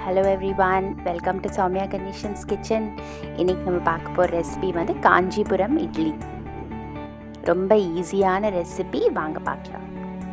hello everyone welcome to Soumya Ganeshan's kitchen இன்றைக்கி நம்ம பார்க்க போகிற ரெசிபி வந்து காஞ்சிபுரம் இட்லி ரொம்ப ஈஸியான ரெசிபி வாங்க பார்க்கலாம்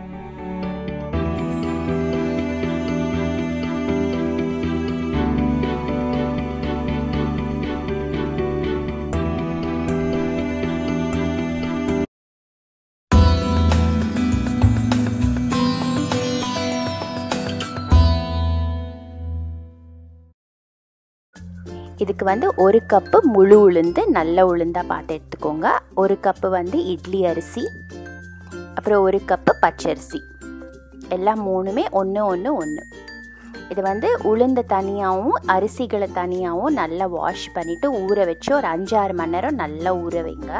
இதுக்கு வந்து ஒரு கப்பு முழு உளுந்து நல்ல உளுந்தாக பார்த்து எடுத்துக்கோங்க ஒரு கப்பு வந்து இட்லி அரிசி அப்புறம் ஒரு கப்பு பச்சரிசி எல்லாம் மூணுமே ஒன்று ஒன்று ஒன்று இது வந்து உளுந்த தனியாகவும் அரிசிகளை தனியாகவும் நல்லா வாஷ் பண்ணிவிட்டு ஊற வச்சு ஒரு அஞ்சாறு மணி நேரம் நல்லா ஊற வைங்க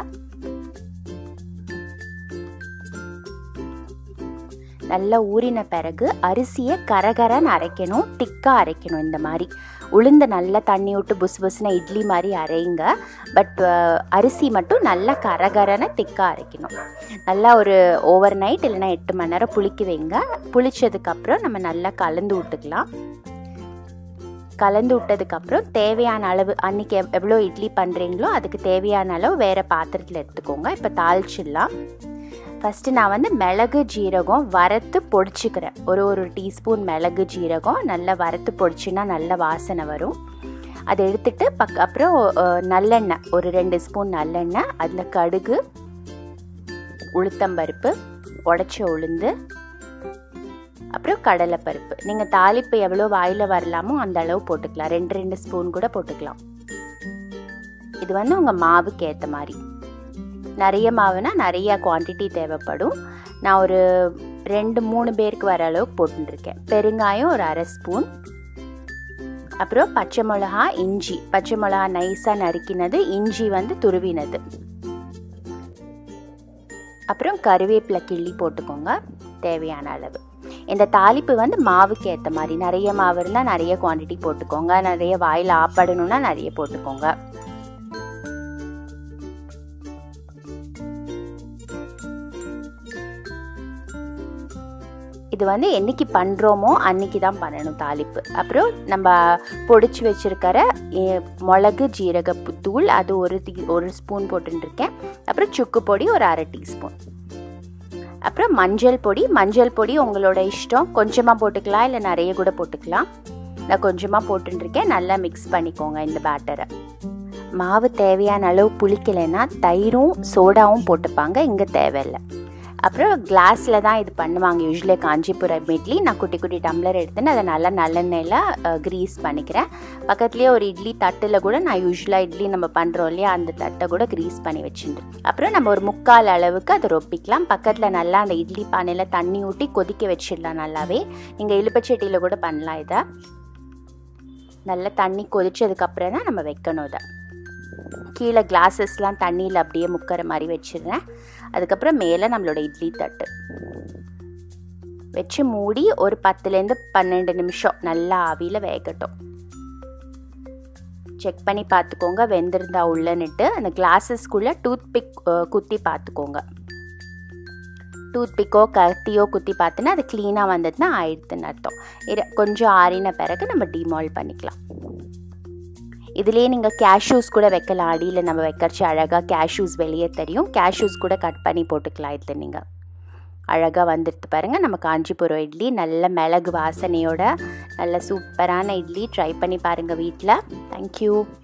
நல்லா ஊறின பிறகு அரிசியை கரகரன்னு அரைக்கணும் திக்காக அரைக்கணும் இந்த மாதிரி உளுந்த நல்லா தண்ணி விட்டு புசு புசுன இட்லி மாதிரி அரைங்க பட் அரிசி மட்டும் நல்லா கரகரன்னு திக்காக அரைக்கணும் நல்லா ஒரு ஓவர் நைட் இல்லைனா எட்டு மணி நேரம் புளிக்க வைங்க புளிச்சதுக்கப்புறம் நம்ம நல்லா கலந்து விட்டுக்கலாம் கலந்து விட்டதுக்கப்புறம் தேவையான அளவு அன்றைக்கி எவ்வளோ இட்லி பண்ணுறீங்களோ அதுக்கு தேவையான அளவு வேறு பாத்திரத்தில் எடுத்துக்கோங்க இப்போ தாளிச்சிடலாம் ஃபஸ்ட்டு நான் வந்து மிளகு ஜீரகம் வறுத்து பொடிச்சுக்கிறேன் ஒரு ஒரு டீஸ்பூன் மிளகு ஜீரகம் நல்லா வறுத்து பொடிச்சுன்னா நல்ல வாசனை வரும் அதை எடுத்துட்டு பக் அப்புறம் நல்லெண்ணெய் ஒரு ரெண்டு ஸ்பூன் நல்லெண்ணெய் அதில் கடுகு உளுத்தம்பருப்பு உடச்ச உளுந்து அப்புறம் கடலைப்பருப்பு நீங்கள் தாளிப்பு எவ்வளோ வாயில் வரலாமோ அந்த அளவு போட்டுக்கலாம் ரெண்டு ரெண்டு ஸ்பூன் கூட போட்டுக்கலாம் இது வந்து உங்கள் மாவுக்கு ஏற்ற மாதிரி நிறைய மாவுனா நிறைய குவான்டிட்டி தேவைப்படும் நான் ஒரு ரெண்டு மூணு பேருக்கு வர அளவுக்கு போட்டுருக்கேன் பெருங்காயம் ஒரு அரை ஸ்பூன் அப்புறம் பச்சை மிளகா இஞ்சி பச்சை மிளகா நைஸாக நறுக்கினது இஞ்சி வந்து துருவினது அப்புறம் கருவேப்பிலை கிள்ளி போட்டுக்கோங்க தேவையான அளவு இந்த தாளிப்பு வந்து மாவுக்கு ஏற்ற மாதிரி நிறைய மாவு இருந்தால் நிறைய குவான்டிட்டி போட்டுக்கோங்க நிறைய வாயில் ஆப்படணும்னா நிறைய போட்டுக்கோங்க இது வந்து என்னைக்கு பண்ணுறோமோ அன்னைக்கு தான் பண்ணணும் தாளிப்பு அப்புறம் நம்ம பொடிச்சு வச்சுருக்கிற மிளகு ஜீரக தூள் அது ஒரு டீ ஒரு ஸ்பூன் போட்டுருக்கேன் அப்புறம் சுக்கு பொடி ஒரு அரை டீஸ்பூன் அப்புறம் மஞ்சள் பொடி மஞ்சள் பொடி உங்களோட இஷ்டம் கொஞ்சமாக போட்டுக்கலாம் இல்லை நிறைய கூட போட்டுக்கலாம் நான் கொஞ்சமாக போட்டுருக்கேன் நல்லா மிக்ஸ் பண்ணிக்கோங்க இந்த பேட்டரை மாவு தேவையான அளவு புளிக்கலைன்னா தயிரும் சோடாவும் போட்டுப்பாங்க இங்கே தேவையில்லை அப்புறம் கிளாஸில் தான் இது பண்ணுவாங்க யூஸ்வலி காஞ்சிபுரம் இட்லி நான் குட்டி குட்டி டம்ளர் எடுத்துன்னு அதை நல்லா நல்லெண்ணெயில் க்ரீஸ் பண்ணிக்கிறேன் பக்கத்துலேயே ஒரு இட்லி தட்டில் கூட நான் யூஸ்வலாக இட்லி நம்ம பண்ணுறோம் இல்லையா அந்த தட்டை கூட க்ரீஸ் பண்ணி வச்சுட்டு அப்புறம் நம்ம ஒரு முக்கால் அளவுக்கு அதை ரொப்பிக்கலாம் பக்கத்தில் நல்லா அந்த இட்லி பானையில் தண்ணி ஊற்றி கொதிக்க வச்சிடலாம் நல்லாவே நீங்கள் இழுப்பச்சட்டியில் கூட பண்ணலாம் இதை நல்லா தண்ணி கொதிச்சதுக்கப்புறம் தான் நம்ம வைக்கணும் இதை கீழே கிளாஸஸ்லாம் தண்ணியில் அப்படியே முக்கிற மாதிரி வச்சிடுறேன் அதுக்கப்புறம் மேலே நம்மளோட இட்லி தட்டு வச்சு மூடி ஒரு பத்துலேருந்து பன்னெண்டு நிமிஷம் நல்லா ஆவியில் வேகட்டும் செக் பண்ணி பார்த்துக்கோங்க வெந்திருந்தா உள்ளன்னுட்டு அந்த கிளாஸஸ்க்குள்ளே டூத் பிக் குத்தி பார்த்துக்கோங்க டூத் பிக்கோ கத்தியோ குத்தி பார்த்துன்னா அது க்ளீனாக வந்ததுன்னா ஆயிடுதுன்னு அர்த்தம் கொஞ்சம் ஆறின பிறகு நம்ம டிமால் பண்ணிக்கலாம் இதுலேயே நீங்கள் கேஷ்யூஸ் கூட வைக்கலாம் அடியில் நம்ம வைக்கிறச்சு அழகாக கேஷ்யூஸ் வெளியே தெரியும் கேஷ்யூஸ் கூட கட் பண்ணி போட்டுக்கலாம் இதில் நீங்கள் அழகாக வந்துடுது பாருங்கள் நம்ம காஞ்சிபுரம் இட்லி நல்ல மிளகு வாசனையோட நல்ல சூப்பரான இட்லி ட்ரை பண்ணி பாருங்கள் வீட்டில் தேங்க்யூ